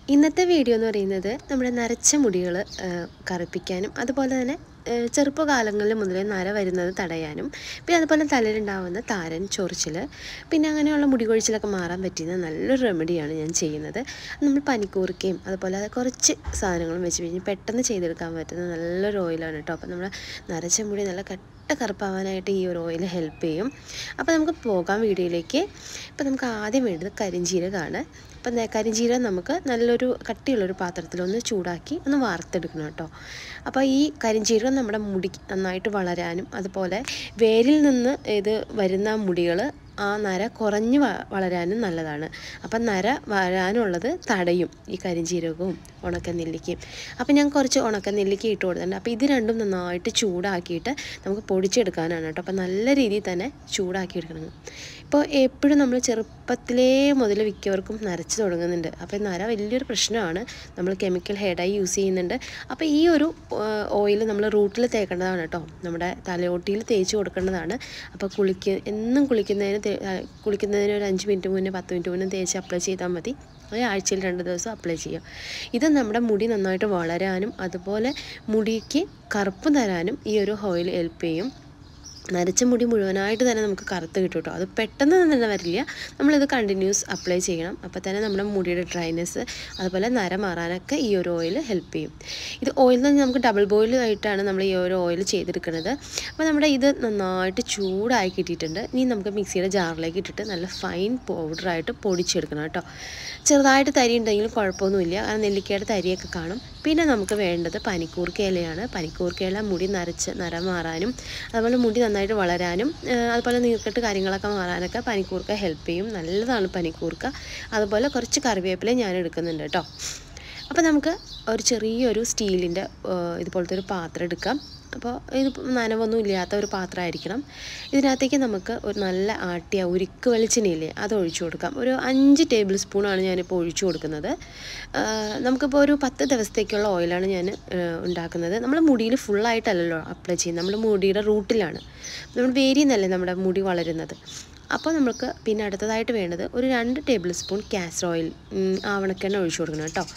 ഇന്നത്തെ വീഡിയോ എന്ന് പറയുന്നത് നമ്മുടെ നരച്ച മുടികൾ കറുപ്പിക്കാനും അതുപോലെ തന്നെ ഏഹ് ചെറുപ്പകാലങ്ങളിൽ മുതലേ നര വരുന്നത് തടയാനും പിന്നെ അതുപോലെ തലയിലുണ്ടാവുന്ന താരൻ ചൊറിച്ചിൽ പിന്നെ അങ്ങനെയുള്ള മുടി കൊഴിച്ചിലൊക്കെ മാറാൻ പറ്റുന്ന നല്ലൊരു റെമഡിയാണ് ഞാൻ ചെയ്യുന്നത് നമ്മൾ പനിക്കൂർക്കയും അതുപോലെ കുറച്ച് സാധനങ്ങളും വെച്ച് കഴിഞ്ഞ് പെട്ടെന്ന് ചെയ്തെടുക്കാൻ പറ്റുന്ന നല്ലൊരു ഓയിലാണ് കേട്ടോ അപ്പോൾ നമ്മുടെ നരച്ച മുടി നല്ല കട്ട കറുപ്പാവാനായിട്ട് ഈ ഒരു ഓയിൽ ഹെൽപ്പ് ചെയ്യും അപ്പോൾ നമുക്ക് പോകാം വീഡിയോയിലേക്ക് ഇപ്പോൾ നമുക്ക് ആദ്യം വേണ്ടത് കരിഞ്ജീരകമാണ് അപ്പം കരിഞ്ജീരകം നമുക്ക് നല്ലൊരു കട്ടിയുള്ളൊരു പാത്രത്തിൽ ഒന്ന് ചൂടാക്കി ഒന്ന് വാർത്തെടുക്കണം കേട്ടോ അപ്പോൾ ഈ കരിഞ്ജീരകം നമ്മുടെ മുടി നന്നായിട്ട് വളരാനും അതുപോലെ വേരിൽ നിന്ന് ഇത് വരുന്ന മുടികൾ ആ നര കുറഞ്ഞ് വ വളരാനും നല്ലതാണ് അപ്പം നര വരാനുള്ളത് തടയും ഈ കരിഞ്ജീരകവും ഉണക്കനെല്ലിക്കയും അപ്പം ഞാൻ കുറച്ച് ഉണക്കനെല്ലിക്ക ഇട്ട് കൊടുത്തിട്ടുണ്ട് അപ്പോൾ ഇത് രണ്ടും നന്നായിട്ട് ചൂടാക്കിയിട്ട് നമുക്ക് പൊടിച്ചെടുക്കാനാണ് കേട്ടോ അപ്പം നല്ല രീതിയിൽ തന്നെ ചൂടാക്കി എടുക്കണം ഇപ്പോൾ എപ്പോഴും നമ്മൾ ചെറുപ്പത്തിലേ മുതൽ മിക്കവർക്കും നരച്ച് തുടങ്ങുന്നുണ്ട് അപ്പോൾ നര വലിയൊരു പ്രശ്നമാണ് നമ്മൾ കെമിക്കൽ ഹെയർ യൂസ് ചെയ്യുന്നുണ്ട് അപ്പോൾ ഈ ഒരു ഓയിൽ നമ്മൾ റൂട്ടിൽ തേക്കേണ്ടതാണ് കേട്ടോ നമ്മുടെ തലയോട്ടിയിൽ തേച്ച് കൊടുക്കേണ്ടതാണ് അപ്പോൾ കുളിക്ക് എന്നും കുളിക്കുന്നതിന് തേ- ആ, കുളിക്കുന്നതിന് ഒരു അഞ്ച് മിനിറ്റ് മുന്നേ പത്ത് മിനിറ്റ് മുന്നേ തേച്ച് അപ്ലൈ ചെയ്താൽ മതി അത് ആഴ്ചയിൽ രണ്ട് ദിവസം അപ്ലൈ ചെയ്യാം ഇത് നമ്മുടെ മുടി നന്നായിട്ട് വളരാനും അതുപോലെ മുടിക്ക് കറുപ്പ് തരാനും ഈ ഒരു ഓയിൽ ഹെൽപ്പ് ചെയ്യും നരച്ച മുടി മുഴുവനായിട്ട് തന്നെ നമുക്ക് കറുത്ത് കിട്ടും കേട്ടോ അത് പെട്ടെന്ന് തന്നെ വരില്ല നമ്മളിത് കണ്ടിന്യൂസ് അപ്ലൈ ചെയ്യണം അപ്പോൾ തന്നെ നമ്മുടെ മുടിയുടെ ഡ്രൈനെസ് അതുപോലെ നര മാറാനൊക്കെ ഈ ഒരു ഓയിൽ ഹെൽപ്പ് ചെയ്യും ഇത് ഓയിൽ എന്ന് നമുക്ക് ഡബിൾ ബോയിൽ ആയിട്ടാണ് നമ്മൾ ഈ ഒരു ഓയിൽ ചെയ്തെടുക്കുന്നത് അപ്പോൾ നമ്മുടെ ഇത് നന്നായിട്ട് ചൂടായി കിട്ടിയിട്ടുണ്ട് ഇനി നമുക്ക് മിക്സിയുടെ ജാറിലേക്ക് ഇട്ടിട്ട് നല്ല ഫൈൻ പൗഡറായിട്ട് പൊടിച്ചെടുക്കണം കേട്ടോ ചെറുതായിട്ട് തരി ഉണ്ടെങ്കിലും കുഴപ്പമൊന്നുമില്ല കാരണം നെല്ലിക്കയുടെ തരിയൊക്കെ കാണും പിന്നെ നമുക്ക് വേണ്ടത് പനിക്കൂർക്ക ഇലയാണ് പനിക്കൂർക്ക ഇല മുടി നരച്ച് നര മാറാനും അതുപോലെ മുടി നന്നായിട്ട് വളരാനും ആ, അതുപോലെ നീർക്കെട്ട് കാര്യങ്ങളൊക്കെ മാറാനൊക്കെ പനിക്കൂർക്ക ഹെൽപ്പ് ചെയ്യും നല്ലതാണ് പനിക്കൂർക്ക അതുപോലെ കുറച്ച് കറിവേപ്പില ഞാൻ എടുക്കുന്നുണ്ട് കേട്ടോ അപ്പോൾ നമുക്ക് ഒരു ചെറിയൊരു സ്റ്റീലിൻ്റെ ഇതുപോലത്തെ ഒരു പാത്രം എടുക്കാം അപ്പോൾ ഇത് നനവൊന്നും ഇല്ലാത്ത ഒരു പാത്രമായിരിക്കണം ഇതിനകത്തേക്ക് നമുക്ക് ഒരു നല്ല ആട്ടിയ ഉരുക്ക് വെളിച്ചെണ്ണയില്ലേ അത് ഒഴിച്ചു കൊടുക്കാം ഒരു അഞ്ച് ടേബിൾ സ്പൂണാണ് ഞാനിപ്പോൾ ഒഴിച്ചു കൊടുക്കുന്നത് ആ, നമുക്കിപ്പോൾ ഒരു പത്ത് ദിവസത്തേക്കുള്ള ഓയിലാണ് ഞാൻ ആ, ഉണ്ടാക്കുന്നത് നമ്മൾ മുടിയിൽ ഫുള്ളായിട്ടല്ലല്ലോ അപ്ലൈ ചെയ്യുന്നത് നമ്മൾ മുടിയുടെ റൂട്ടിലാണ് നമ്മൾ വേരിയെന്നല്ലേ നമ്മുടെ മുടി വളരുന്നത് അപ്പോൾ നമുക്ക് പിന്നെ അടുത്തതായിട്ട് വേണ്ടത് ഒരു രണ്ട് ടേബിൾ സ്പൂൺ കാസ്റ്റർ ഓയിൽ ഉം, ആവണക്കെണ്ണ ഒഴിച്ചു കൊടുക്കണം കേട്ടോ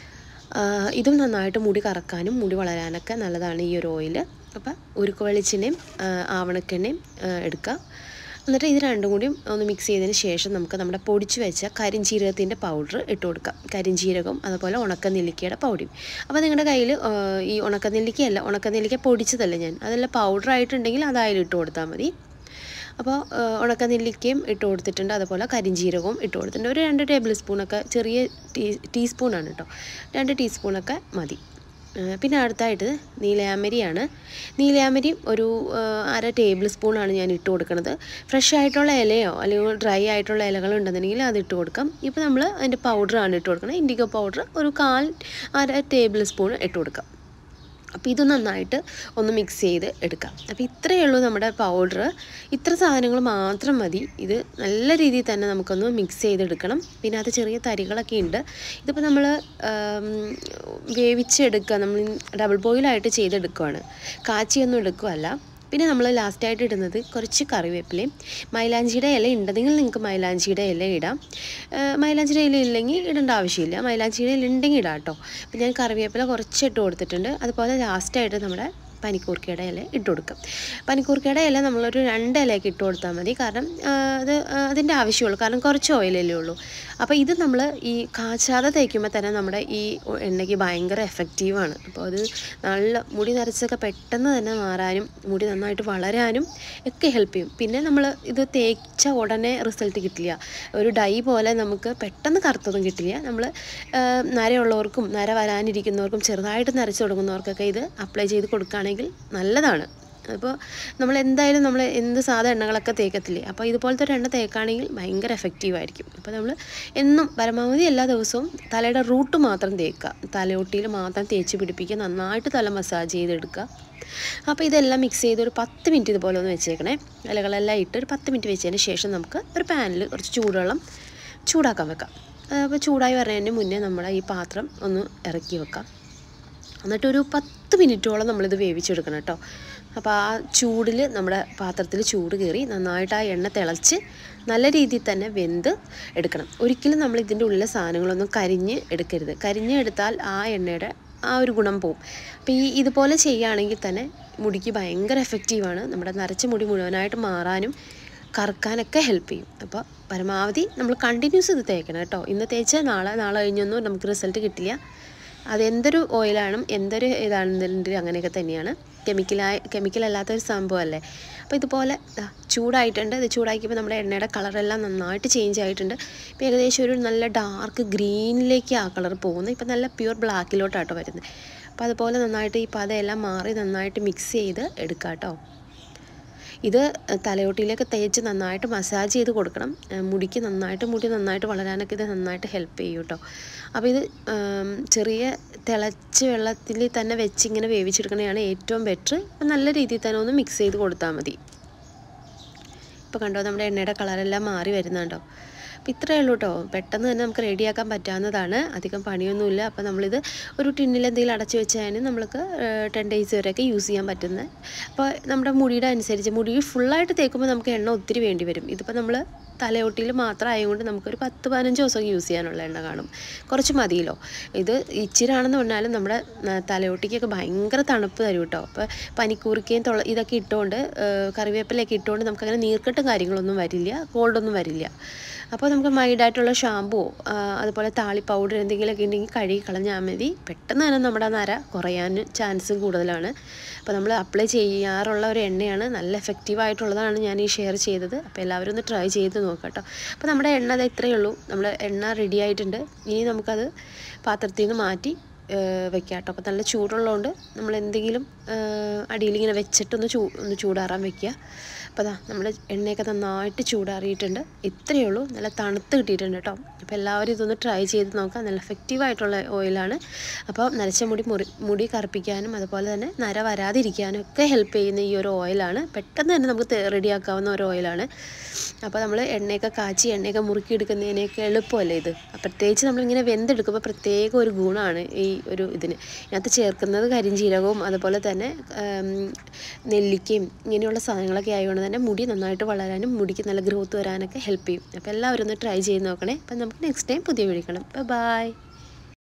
ആ, ഇതും നന്നായിട്ട് മുടി കറക്കാനും മുടി വളരാനൊക്കെ നല്ലതാണ് ഈ ഒരു ഓയിൽ അപ്പോൾ ഉരുക്ക് വെളിച്ചെണ്ണയും ആ, ആവണക്കെണ്ണയും ആ, എടുക്കുക എന്നിട്ട് ഇത് രണ്ടും കൂടിയും ഒന്ന് മിക്സ് ചെയ്തതിന് ശേഷം നമുക്ക് നമ്മുടെ പൊടിച്ച് വെച്ച കരിഞ്ജീരകത്തിൻ്റെ പൗഡർ ഇട്ട് കൊടുക്കാം കരിഞ്ജീരകം അതുപോലെ ഉണക്കനെല്ലിക്കയുടെ പൗഡറും അപ്പോൾ നിങ്ങളുടെ കയ്യിൽ ഈ ഉണക്കനെല്ലിക്കയല്ല ഉണക്കനെല്ലിക്ക പൊടിച്ചതല്ല ഞാൻ അതെല്ലാം പൗഡർ ആയിട്ടുണ്ടെങ്കിൽ അതായാലും ഇട്ട് കൊടുത്താൽ മതി അപ്പോൾ ഉണക്ക നെല്ലിക്കയും ഇട്ട് കൊടുത്തിട്ടുണ്ട് അതുപോലെ കരിഞ്ജീരകവും ഇട്ട് കൊടുത്തിട്ടുണ്ട് ഒരു രണ്ട് ടേബിൾ സ്പൂണൊക്കെ ചെറിയ ടീ ടീസ്പൂണാണ് കേട്ടോ രണ്ട് ടീസ്പൂണൊക്കെ മതി ആ, പിന്നെ അടുത്തായിട്ട് നീലയാമരിയാണ് നീലയാമരി ഒരു ആ, അര ടേബിൾ സ്പൂണാണ് ഞാൻ ഇട്ട് കൊടുക്കുന്നത് ഫ്രഷ് ആയിട്ടുള്ള ഇലയോ അല്ലെങ്കിൽ ഡ്രൈ ആയിട്ടുള്ള ഇലകൾ ഉണ്ടെന്നുണ്ടെങ്കിൽ അത് ഇട്ട് കൊടുക്കാം ഇപ്പോൾ നമ്മൾ അതിൻ്റെ പൗഡറാണ് ഇട്ട് കൊടുക്കുന്നത് ഇൻഡിഗോ പൗഡർ ഒരു കാൽ അര ടേബിൾ സ്പൂൺ ഇട്ട് കൊടുക്കാം അപ്പോൾ ഇത് നന്നായിട്ട് ഒന്ന് മിക്സ് ചെയ്ത് എടുക്കാം അപ്പോൾ ഇത്രയേ ഉള്ളൂ നമ്മുടെ പൗഡർ ഇത്ര സാധനങ്ങൾ മാത്രം മതി ഇത് നല്ല രീതിയിൽ തന്നെ നമുക്കൊന്ന് മിക്സ് ചെയ്തെടുക്കണം പിന്നെ അത് ചെറിയ തരികളൊക്കെ ഉണ്ട് ഇതിപ്പോൾ നമ്മൾ വേവിച്ചെടുക്കുക നമ്മൾ ഡബിൾ ബോയിലായിട്ട് ചെയ്തെടുക്കുകയാണ് കാച്ചിയൊന്നും എടുക്കുകയല്ല പിന്നെ നമ്മൾ ലാസ്റ്റായിട്ട് ഇടുന്നത് കുറച്ച് കറിവേപ്പിലയും മൈലാഞ്ചിയുടെ ഇല ഉണ്ടെങ്കിൽ നിങ്ങൾക്ക് മൈലാഞ്ചിയുടെ ഇല ഇടാം ഏഹ് മൈലാഞ്ചിയുടെ ഇല ഇല്ലെങ്കിൽ ഇടേണ്ട ആവശ്യമില്ല മൈലാഞ്ചിയുടെ ഇല ഉണ്ടെങ്കിൽ ഇടാം കേട്ടോ അപ്പോൾ ഞാൻ കറിവേപ്പില കുറച്ച് ഇട്ട് കൊടുത്തിട്ടുണ്ട് അതുപോലെ ലാസ്റ്റായിട്ട് നമ്മുടെ പനിക്കൂർക്കയുടെ ഇല ഇട്ട് കൊടുക്കും പനിക്കൂർക്കയുടെ ഇല നമ്മളൊരു രണ്ട് ഇലയൊക്കെ ഇട്ട് കൊടുത്താൽ മതി കാരണം ആ, അത് ആ, അതിൻ്റെ ആവശ്യമുള്ളൂ കാരണം കുറച്ച് ഓയിലല്ലേ ഉള്ളൂ അപ്പോൾ ഇത് നമ്മൾ ഈ കാച്ചാതെ തേക്കുമ്പോൾ തന്നെ നമ്മുടെ ഈ എണ്ണയ്ക്ക് ഭയങ്കര എഫക്റ്റീവാണ് അപ്പോൾ അത് നല്ല മുടി നരച്ചൊക്കെ പെട്ടെന്ന് തന്നെ മാറാനും മുടി നന്നായിട്ട് വളരാനും ഒക്കെ ഹെൽപ്പ് ചെയ്യും പിന്നെ നമ്മൾ ഇത് തേച്ച ഉടനെ റിസൾട്ട് കിട്ടില്ല ഒരു ഡൈ പോലെ നമുക്ക് പെട്ടെന്ന് കറുത്തതും കിട്ടില്ല നമ്മൾ നരയുള്ളവർക്കും നര വരാനിരിക്കുന്നവർക്കും ചെറുതായിട്ട് നരച്ച് തുടങ്ങുന്നവർക്കൊക്കെ ഇത് അപ്ലൈ ചെയ്ത് കൊടുക്കുകയാണെങ്കിൽ നല്ലതാണ് അപ്പോൾ നമ്മൾ എന്തായാലും നമ്മൾ എന്ത് സാധാ എണ്ണകളൊക്കെ തേക്കത്തില്ലേ അപ്പോൾ ഇതുപോലത്തെ ഒരു എണ്ണ തേക്കുകയാണെങ്കിൽ ഭയങ്കര എഫക്റ്റീവ് ആയിരിക്കും അപ്പോൾ നമ്മൾ എന്നും പരമാവധി എല്ലാ ദിവസവും തലയുടെ റൂട്ട് മാത്രം തേക്കുക തലയൊട്ടിയിൽ മാത്രം തേച്ച് പിടിപ്പിക്കുക നന്നായിട്ട് തല മസാജ് ചെയ്തെടുക്കുക അപ്പോൾ ഇതെല്ലാം മിക്സ് ചെയ്ത് ഒരു പത്ത് മിനിറ്റ് ഇതുപോലെ ഒന്ന് വെച്ചേക്കണേ ഇലകളെല്ലാം ഇട്ട് ഒരു പത്ത് മിനിറ്റ് വെച്ചതിന് ശേഷം നമുക്ക് ഒരു പാനിൽ കുറച്ച് ചൂടുവെള്ളം ചൂടാക്കാൻ വെക്കാം അപ്പോൾ ചൂടായി വരുന്നതിന് മുന്നേ നമ്മുടെ ഈ പാത്രം ഒന്ന് ഇറക്കി വെക്കാം എന്നിട്ടൊരു പത്ത് മിനിറ്റോളം നമ്മളിത് വേവിച്ചെടുക്കണം കേട്ടോ അപ്പോൾ ആ ചൂടിൽ നമ്മുടെ പാത്രത്തിൽ ചൂട് കയറി നന്നായിട്ട് ആ എണ്ണ തിളച്ച് നല്ല രീതിയിൽ തന്നെ വെന്ത് എടുക്കണം ഒരിക്കലും നമ്മൾ ഇതിൻ്റെ ഉള്ളിലെ സാധനങ്ങളൊന്നും കരിഞ്ഞ് എടുക്കരുത് കരിഞ്ഞ് എടുത്താൽ ആ എണ്ണയുടെ ആ ഒരു ഗുണം പോവും അപ്പോൾ ഈ ഇതുപോലെ ചെയ്യുകയാണെങ്കിൽ തന്നെ മുടിക്ക് ഭയങ്കര എഫക്റ്റീവാണ് നമ്മുടെ നരച്ച മുടി മുഴുവനായിട്ട് മാറാനും കറുക്കാനൊക്കെ ഹെൽപ്പ് ചെയ്യും അപ്പോൾ പരമാവധി നമ്മൾ കണ്ടിന്യൂസ് ഇത് തേക്കണം കേട്ടോ ഇന്ന് തേച്ചാൽ നാളെ നാളെ കഴിഞ്ഞൊന്നും നമുക്ക് റിസൾട്ട് കിട്ടില്ല അതെന്തൊരു ഓയിലാണ് എന്തൊരു ഇതാണെന്നുണ്ടെങ്കിലും അങ്ങനെയൊക്കെ തന്നെയാണ് കെമിക്കലായ കെമിക്കൽ അല്ലാത്തൊരു സംഭവമല്ലേ അപ്പോൾ ഇതുപോലെ ദാ ചൂടായിട്ടുണ്ട് ഇത് ചൂടാക്കിയപ്പോൾ നമ്മുടെ എണ്ണയുടെ കളറെല്ലാം നന്നായിട്ട് ചേഞ്ച് ആയിട്ടുണ്ട് ഇപ്പോൾ ഏകദേശം ഒരു നല്ല ഡാർക്ക് ഗ്രീനിലേക്ക് ആ കളർ പോകുന്നു ഇപ്പോൾ നല്ല പ്യുവർ ബ്ലാക്കിലോട്ടാട്ടോ വരുന്നത് അപ്പോൾ അതുപോലെ നന്നായിട്ട് ഈ പതയെല്ലാം മാറി നന്നായിട്ട് മിക്സ് ചെയ്ത് എടുക്കാം കേട്ടോ ഇത് തലയോട്ടിയിലേക്ക് തേച്ച് നന്നായിട്ട് മസാജ് ചെയ്ത് കൊടുക്കണം ഏഹ് മുടിക്ക് നന്നായിട്ട് മുടി നന്നായിട്ട് വളരാനൊക്കെ ഇത് നന്നായിട്ട് ഹെൽപ്പ് ചെയ്യും കേട്ടോ അപ്പോൾ ഇത് ഉം, ചെറിയ തിളച്ച വെള്ളത്തിൽ തന്നെ വെച്ച് ഇങ്ങനെ വേവിച്ചെടുക്കണതാണ് ഏറ്റവും ബെറ്റർ നല്ല രീതിയിൽ തന്നെ ഒന്ന് മിക്സ് ചെയ്ത് കൊടുത്താൽ മതി ഇപ്പോൾ കണ്ടോ നമ്മുടെ എണ്ണയുടെ കളറെല്ലാം മാറി വരുന്നുണ്ടോ അപ്പോൾ ഇത്രയേ ഉള്ളൂ കേട്ടോ പെട്ടെന്ന് തന്നെ നമുക്ക് റെഡിയാക്കാൻ പറ്റാവുന്നതാണ് അധികം പണിയൊന്നുമില്ല അപ്പോൾ നമ്മളിത് ഒരു ടിന്നിൽ എന്തെങ്കിലും അടച്ചു വെച്ചാൽ നമ്മൾക്ക് ടെൻ ഡേയ്സ് വരെയൊക്കെ യൂസ് ചെയ്യാൻ പറ്റുന്നത് അപ്പോൾ നമ്മുടെ മുടിയുടെ അനുസരിച്ച് മുടി ഫുള്ളായിട്ട് തേക്കുമ്പോൾ നമുക്ക് എണ്ണ ഒത്തിരി വേണ്ടി വരും ഇതിപ്പോൾ നമ്മൾ തലയോട്ടിയിൽ മാത്രം ആയതുകൊണ്ട് നമുക്കൊരു പത്ത് പതിനഞ്ച് ദിവസം യൂസ് ചെയ്യാനുള്ള എണ്ണ കാണും കുറച്ച് മതിയല്ലോ ഇത് ഇച്ചിരാണെന്ന് പറഞ്ഞാലും നമ്മുടെ ന- തലയോട്ടിക്കൊക്കെ ഭയങ്കര തണുപ്പ് തരും കേട്ടോ അപ്പോൾ പനിക്കൂറിക്കയും തുള ഇതൊക്കെ ഇട്ടുകൊണ്ട് ഏഹ് കറിവേപ്പിലയൊക്കെ ഇട്ടുകൊണ്ട് നമുക്കങ്ങനെ നീർക്കെട്ടും കാര്യങ്ങളൊന്നും വരില്ല കോൾഡൊന്നും വരില്ല അപ്പോൾ നമുക്ക് മൈൽഡായിട്ടുള്ള ഷാമ്പുവോ അതുപോലെ താളി പൗഡർ എന്തെങ്കിലുമൊക്കെ ഉണ്ടെങ്കിൽ കഴുകി കളഞ്ഞാൽ മതി പെട്ടെന്ന് തന്നെ നമ്മുടെ നര കുറയാൻ ചാൻസും കൂടുതലാണ് അപ്പോൾ നമ്മൾ അപ്ലൈ ചെയ്യാറുള്ള ഒരു എണ്ണയാണ് നല്ല എഫക്റ്റീവ് ആയിട്ടുള്ളതാണ് ഞാൻ ഈ ഷെയർ ചെയ്തത് അപ്പോൾ എല്ലാവരും ഒന്ന് ട്രൈ ചെയ്ത് നോക്കാം കേട്ടോ അപ്പോൾ നമ്മുടെ എണ്ണ അത് ഇത്രയേ ഉള്ളൂ നമ്മൾ എണ്ണ റെഡി ആയിട്ടുണ്ട് ഇനി നമുക്കത് പാത്രത്തിൽ നിന്ന് മാറ്റി ഏഹ് വെക്കാം കേട്ടോ അപ്പോൾ നല്ല ചൂടുള്ളതുകൊണ്ട് നമ്മൾ എന്തെങ്കിലും ഏഹ് അടിയിലിങ്ങനെ വെച്ചിട്ടൊന്ന് ചൂ ഒന്ന് ചൂടാറാൻ വെക്കുക അപ്പോൾ അതാ നമ്മൾ എണ്ണയൊക്കെ നന്നായിട്ട് ചൂടാറിയിട്ടുണ്ട് ഇത്രയേ ഉള്ളൂ നല്ല തണുത്ത് കിട്ടിയിട്ടുണ്ട് കേട്ടോ അപ്പോൾ എല്ലാവരും ഇതൊന്ന് ട്രൈ ചെയ്ത് നോക്കാം നല്ല എഫക്റ്റീവ് ആയിട്ടുള്ള ഓയിലാണ് അപ്പോൾ നരച്ച മുടി മുറി മുടി കറുപ്പിക്കാനും അതുപോലെ തന്നെ നര വരാതിരിക്കാനും ഒക്കെ ഹെൽപ്പ് ചെയ്യുന്ന ഈ ഒരു ഓയിലാണ് പെട്ടെന്ന് തന്നെ നമുക്ക് റെഡിയാക്കാവുന്ന ഒരു ഓയിലാണ് അപ്പോൾ നമ്മൾ എണ്ണയൊക്കെ കാച്ചി എണ്ണയൊക്കെ മുറുക്കി എടുക്കുന്നതിനൊക്കെ എളുപ്പമല്ലേ ഇത് അപ്പോൾ പ്രത്യേകിച്ച് നമ്മളിങ്ങനെ വെന്തെടുക്കുമ്പോൾ പ്രത്യേക ഒരു ഗുണമാണ് ഈ ഒരു ഇതിന് ഇതിനകത്ത് ചേർക്കുന്നത് കരിഞ്ജീരകവും അതുപോലെ തന്നെ ഉം, നെല്ലിക്കയും ഇങ്ങനെയുള്ള സാധനങ്ങളൊക്കെ ആയതുകൊണ്ട് തന്നെ മുടി നന്നായിട്ട് വളരാനും മുടിക്ക് നല്ല ഗ്രോത്ത് വരാനൊക്കെ ഹെൽപ്പ് ചെയ്യും അപ്പോൾ എല്ലാവരും ഒന്ന് ട്രൈ ചെയ്ത് നോക്കണേ അപ്പം നമുക്ക് നെക്സ്റ്റ് ടൈം പുതിയ വീഡിയോ കാണാം ബൈ